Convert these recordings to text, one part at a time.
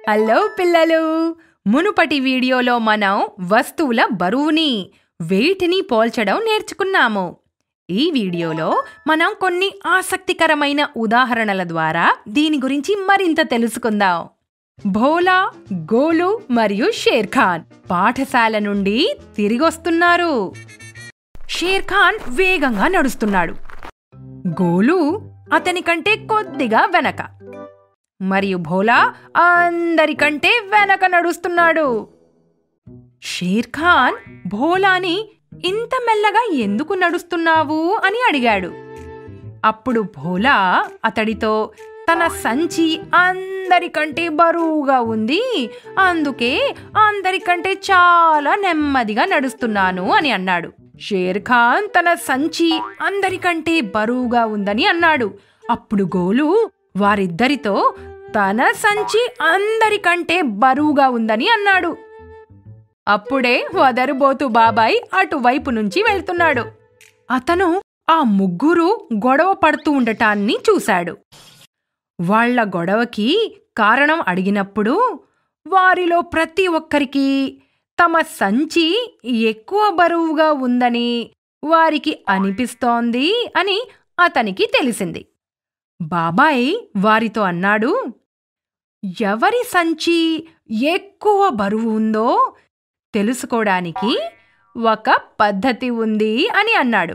hello పిల్లలు మునుపటి వీడియోలో మనం వస్తువుల బరువుని వెయిట్ని పోల్చడం నేర్చుకున్నాము ఈ వీడియోలో మనం కొన్ని ఆసక్తికరమైన ఉదాహరణల ద్వారా దీని గురించి మరింత తెలుసుకుందాం భోలా గోలు మరియు షేర్ ఖాన్ పాఠశాల నుండి తిరిగొస్తున్నారు షేర్ ఖాన్ వేగంగా నడుస్తున్నాడు గోలు అతని కంటే కొద్దిగా వెనక మరియు భోలా అందరికంటే వెనక నడుస్తున్నాడు షేర్ ఖాన్ భోలాని ఇంత మెల్లగా ఎందుకు నడుస్తున్నావు అని అడిగాడు అప్పుడు భోలా అతడితో తన సంచి అందరికంటే బరువుగా ఉంది అందుకే అందరికంటే చాలా నెమ్మదిగా నడుస్తున్నాను అని అన్నాడు షేర్ ఖాన్ తన సంచి అందరికంటే బరువుగా ఉందని అన్నాడు అప్పుడు గోలు వారిద్దరితో తన సంచి అందరికంటే బరువుగా ఉందని అన్నాడు అప్పుడే వదరుబోతు బాబాయ్ అటువైపు నుంచి వెళ్తున్నాడు అతను ఆ ముగ్గురు గొడవ పడుతూ ఉండటాన్ని చూశాడు వాళ్ళ గొడవకి కారణం అడిగినప్పుడు వారిలో ప్రతి ఒక్కరికి తమ సంచి ఎక్కువ బరువుగా ఉందని వారికి అనిపిస్తోంది అని అతనికి తెలిసింది బాబాయ్ వారితో అన్నాడు ఎవరి సంచి ఎక్కువ బరువు ఉందో తెలుసుకోవడానికి ఒక పద్ధతి ఉంది అని అన్నాడు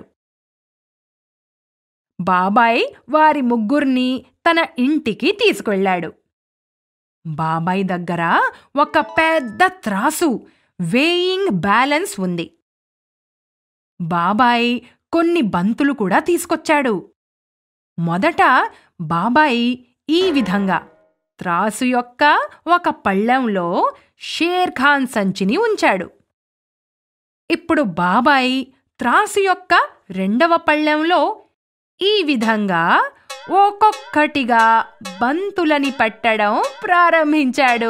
బాబాయ్ వారి ముగ్గురిని తన ఇంటికి తీసుకెళ్ళాడు బాబాయ్ దగ్గర ఒక పెద్ద త్రాసు వేయింగ్ బ్యాలెన్స్ ఉంది బాబాయ్ కొన్ని బంతులు కూడా తీసుకొచ్చాడు మొదట బాబాయ్ ఈ విధంగా త్రాసు యొక్క ఒక పళ్ళెంలో షేర్ ఖాన్ సంచిని ఉంచాడు ఇప్పుడు బాబాయ్ త్రాసు యొక్క రెండవ పళ్ళెంలో ఈ విధంగా ఒక్కొక్కటిగా బంతులని పెట్టడం ప్రారంభించాడు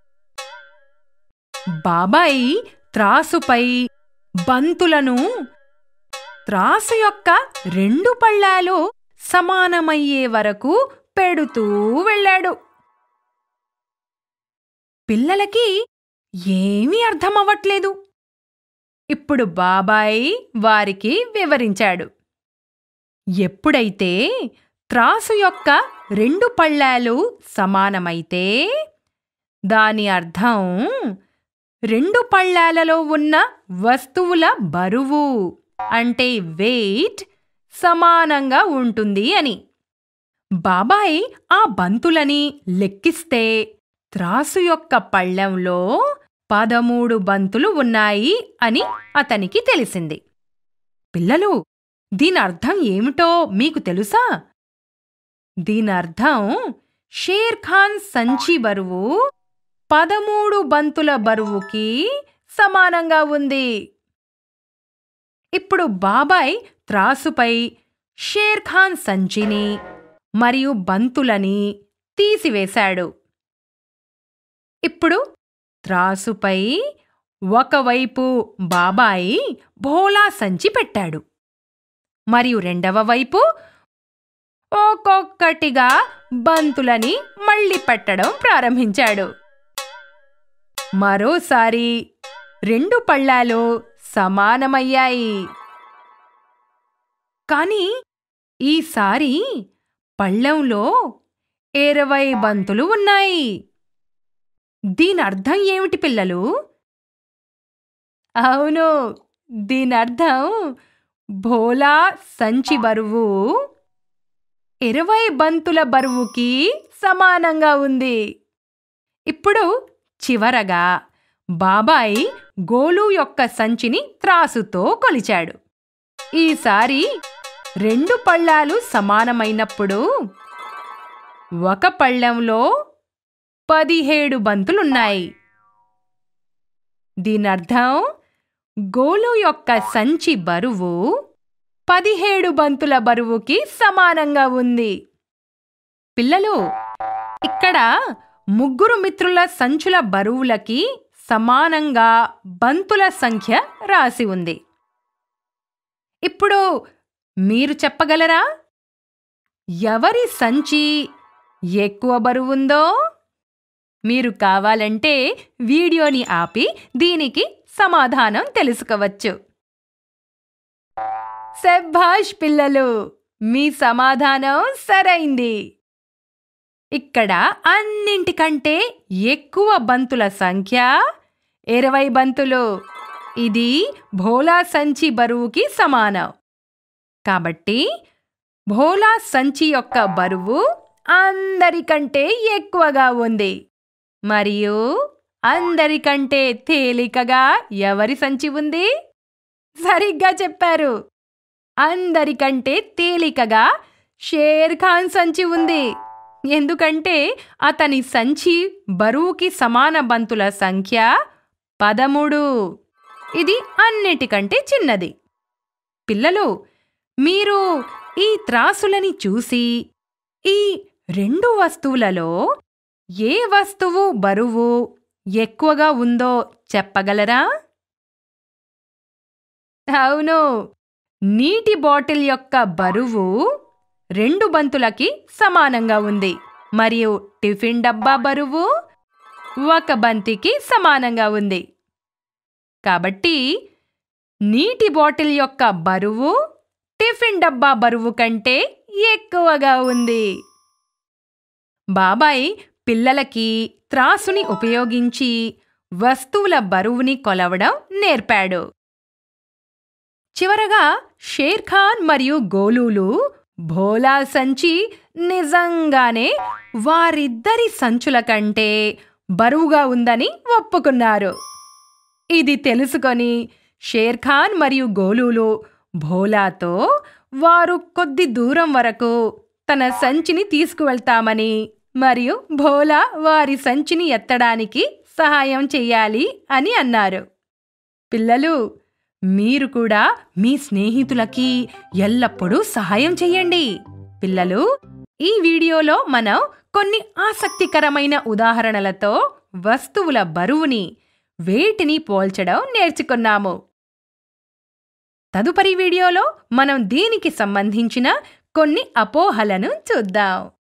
బాబాయ్ త్రాసుపై బంతులను త్రాసు యొక్క రెండు పళ్ళాలు సమానమయ్యే వరకు పెడుతూ వెళ్ళాడు పిల్లలకి ఏమీ అర్థమవ్వట్లేదు ఇప్పుడు బాబాయ్ వారికి వివరించాడు ఎప్పుడైతే త్రాసు యొక్క రెండు పళ్ళాలు సమానమైతే దాని అర్థం రెండు పళ్ళాలలో ఉన్న వస్తువుల బరువు అంటే వెయిట్ సమానంగా ఉంటుంది అని బాబాయ్ ఆ బంతులని లెక్కిస్తే త్రాసు యొక్క పళ్ళెంలో పదమూడు బంతులు ఉన్నాయి అని అతనికి తెలిసింది పిల్లలు దీని అర్థం ఏమిటో మీకు తెలుసా దీని అర్థం షేర్ ఖాన్ సంచి బరువు పదమూడు బంతుల బరువుకి సమానంగా ఉంది ఇప్పుడు బాబాయ్ త్రాసుపై షేర్ ఖాన్ సంచిని మరియు బంతులని తీసివేశాడు ఇప్పుడు త్రాసుపై ఒకవైపు బాబాయ్ భోలా సంచి పెట్టాడు మరియు రెండవ వైపు ఒక్కొక్కటిగా బంతులని మళ్ళీ పెట్టడం ప్రారంభించాడు మరోసారి రెండు పళ్ళాలు సమానమయ్యాయి కాని ఈసారి పళ్ళెంలో ఇరవై బంతులు ఉన్నాయి దీని అర్థం ఏమిటి పిల్లలు అవును దీని అర్థం భోలా సంచి బరువు ఇరవై బంతుల బరువుకి సమానంగా ఉంది ఇప్పుడు చివరగా బాబాయ్ గోలు యొక్క సంచిని త్రాసుతో కొలిచాడు ఈసారి రెండు పళ్ళాలు సమానమైనప్పుడు ఒక పళ్ళెంలో పదిహేడు బంతులున్నాయి దీనర్థం గోలు యొక్క సంచి బరువు పదిహేడు బంతుల బరువుకి సమానంగా ఉంది పిల్లలు ఇక్కడ ముగ్గురు మిత్రుల సంచుల బరువులకి సమానంగా బంతుల సంఖ్య రాసి ఉంది ఇప్పుడు మీరు చెప్పగలరా ఎవరి సంచి ఎక్కువ బరువుందో మీరు కావాలంటే వీడియోని ఆపి దీనికి సమాధానం తెలుసుకోవచ్చు శభాష్ పిల్లలు మీ సమాధానం సరైంది ఇక్కడ అన్నింటికంటే ఎక్కువ బంతుల సంఖ్య ఇరవై బంతులు ఇది భోలా సంచి బరువుకి సమానం కాబట్టి భోలా సంచి యొక్క బరువు అందరికంటే ఎక్కువగా ఉంది మరియు అందరికంటే తేలికగా ఎవరి సంచి ఉంది సరిగ్గా చెప్పారు అందరికంటే తేలికగా షేర్ ఖాన్ సంచి ఉంది ఎందుకంటే అతని సంచి బరువుకి సమాన బంతుల సంఖ్య పదమూడు ఇది అన్నిటికంటే చిన్నది పిల్లలు మీరు ఈ త్రాసులని చూసి ఈ రెండు వస్తువులలో ఏ వస్తువు బరువు ఎక్కువగా ఉందో చెప్పగలరా అవును నీటి బాటిల్ యొక్క బరువు రెండు బంతులకి సమానంగా ఉంది మరియు టిఫిన్ డబ్బా బరువు ఒక బంతికి సమానంగా ఉంది కాబట్టి నీటి బాటిల్ యొక్క బరువు టిఫిన్ డబ్బా బరువు కంటే ఎక్కువగా ఉంది బాబాయ్ పిల్లలకి త్రాసుని ఉపయోగించి వస్తువుల బరువుని కొలవడం నేర్పాడు చివరగా షేర్ఖాన్ మరియు గోలూలు భోలా సంచి నిజంగానే వారిద్దరి సంచుల కంటే బరువుగా ఉందని ఒప్పుకున్నారు ఇది తెలుసుకొని షేర్ఖాన్ మరియు గోలూలు భోలాతో వారు కొద్ది దూరం వరకు తన సంచిని తీసుకువెళ్తామని మరియు భోలా వారి సంచిని ఎత్తడానికి సహాయం చెయ్యాలి అని అన్నారు పిల్లలు మీరు కూడా మీ స్నేహితులకి ఎల్లప్పుడూ సహాయం చెయ్యండి పిల్లలు ఈ వీడియోలో మనం కొన్ని ఆసక్తికరమైన ఉదాహరణలతో వస్తువుల బరువుని వేటిని పోల్చడం నేర్చుకున్నాము తదుపరి వీడియోలో మనం దీనికి సంబంధించిన కొన్ని అపోహలను చూద్దాం